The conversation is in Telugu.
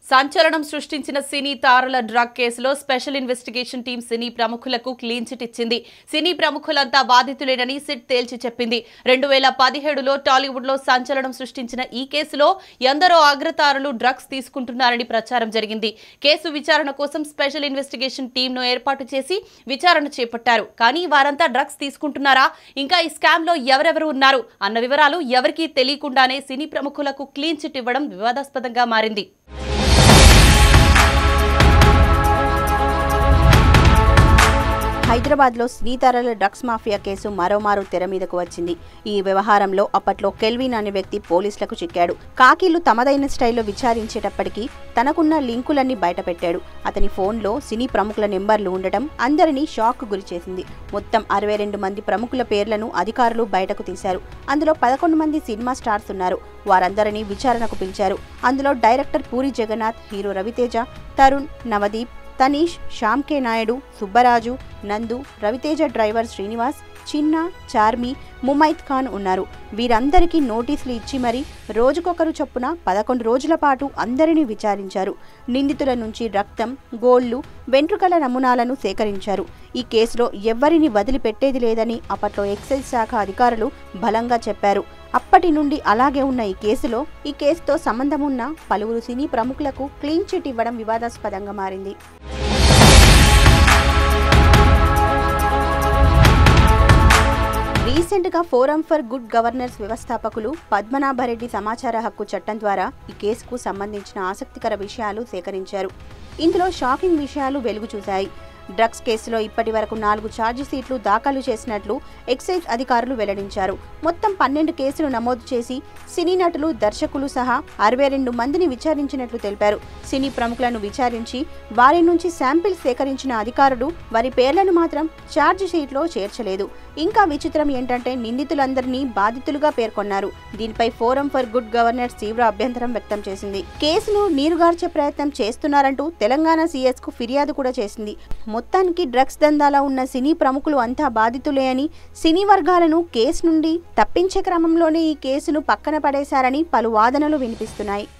సంచలనం సృష్టించిన సినీ తారల డ్రగ్ కేసులో స్పెషల్ ఇన్వెస్టిగేషన్ టీం సినీ ప్రముఖులకు క్లీన్ చిట్ ఇచ్చింది సినీ ప్రముఖులంతా బాధితులేనని సిట్ తేల్చి చెప్పింది రెండు వేల పదిహేడులో టాలీవుడ్ లో సంచలనం సృష్టించిన ఈ కేసులో ఎందరో అగ్రతారులు డ్రగ్స్ తీసుకుంటున్నారని ప్రచారం జరిగింది కేసు విచారణ కోసం స్పెషల్ ఇన్వెస్టిగేషన్ టీంను ఏర్పాటు చేసి విచారణ చేపట్టారు కానీ వారంతా డ్రగ్స్ తీసుకుంటున్నారా ఇంకా ఈ స్కామ్ లో ఎవరెవరు ఉన్నారు అన్న వివరాలు ఎవరికీ తెలియకుండానే సినీ ప్రముఖులకు క్లీన్ చిట్ ఇవ్వడం వివాదాస్పదంగా మారింది హైదరాబాద్లో శ్రీతారల డ్రగ్స్ మాఫియా కేసు మరోమారు తెర మీదకు వచ్చింది ఈ వ్యవహారంలో అప్పట్లో కెల్విన్ అనే వ్యక్తి పోలీసులకు చిక్కాడు కాకీలు తమదైన స్టైల్లో విచారించేటప్పటికీ తనకున్న లింకులన్నీ బయటపెట్టాడు అతని ఫోన్లో సినీ ప్రముఖుల నెంబర్లు ఉండటం అందరినీ షాక్ గురిచేసింది మొత్తం అరవై రెండు మంది ప్రముఖుల పేర్లను అధికారులు బయటకు తీశారు అందులో పదకొండు మంది సినిమా స్టార్స్ ఉన్నారు వారందరినీ విచారణకు పిలిచారు అందులో డైరెక్టర్ పూరి జగన్నాథ్ హీరో రవితేజ తరుణ్ నవదీప్ తనీష్ శ్యామ్ కే నాయుడు సుబ్బరాజు నందు రవితేజ డ్రైవర్ శ్రీనివాస్ చిన్న చార్మి ముమైత్ ఖాన్ ఉన్నారు వీరందరికీ నోటీసులు ఇచ్చి మరి రోజుకొకరు చొప్పున పదకొండు రోజుల పాటు అందరినీ విచారించారు నిందితుల నుంచి రక్తం గోళ్లు వెంట్రుకల నమూనాలను సేకరించారు ఈ కేసులో ఎవ్వరిని వదిలిపెట్టేది లేదని అప్పట్లో ఎక్సైజ్ శాఖ అధికారులు బలంగా చెప్పారు అప్పటి నుండి అలాగే ఉన్న ఈ కేసులో ఈ కేసుతో సంబంధం ఉన్న పలువురు సినీ ప్రముఖులకు క్లీన్ చిట్ ఇవ్వడం వివాదాస్పదంగా మారింది రీసెంట్గా ఫోరం ఫర్ గుడ్ గవర్నెన్స్ వ్యవస్థాపకులు పద్మనాభరెడ్డి సమాచార హక్కు చట్టం ద్వారా ఈ కేసుకు సంబంధించిన ఆసక్తికర విషయాలు సేకరించారు ఇందులో షాకింగ్ విషయాలు వెలుగు చూశాయి డ్రగ్స్ కేసులో ఇప్పటి వరకు నాలుగు ఛార్జ్ షీట్లు దాఖలు చేసినట్లు ఎక్సైజ్ అధికారులు వెల్లడించారు మొత్తం పన్నెండు కేసులు నమోదు చేసి సినీ నటులు దర్శకులు సహా అరవై రెండు మందిని విచారించినట్లు తెలిపారు సినీ ప్రముఖులను విచారించి వారి నుంచి శాంపిల్ సేకరించిన అధికారులు వారి పేర్లను మాత్రం ఛార్జ్ షీట్లో చేర్చలేదు ఇంకా విచిత్రం ఏంటంటే నిందితులందరినీ బాధితులుగా పేర్కొన్నారు దీనిపై ఫోరం ఫర్ గుడ్ గవర్నెన్స్ తీవ్ర అభ్యంతరం వ్యక్తం చేసింది కేసును నీరుగార్చే ప్రయత్నం చేస్తున్నారంటూ తెలంగాణ సీఎస్ కు ఫిర్యాదు కూడా చేసింది మొత్తానికి డ్రగ్స్ దందాలో ఉన్న సినీ ప్రముఖులు అంతా బాధితులే అని సినీ వర్గాలను కేసు నుండి తప్పించే క్రమంలోనే ఈ కేసును పక్కన పడేశారని పలు వాదనలు వినిపిస్తున్నాయి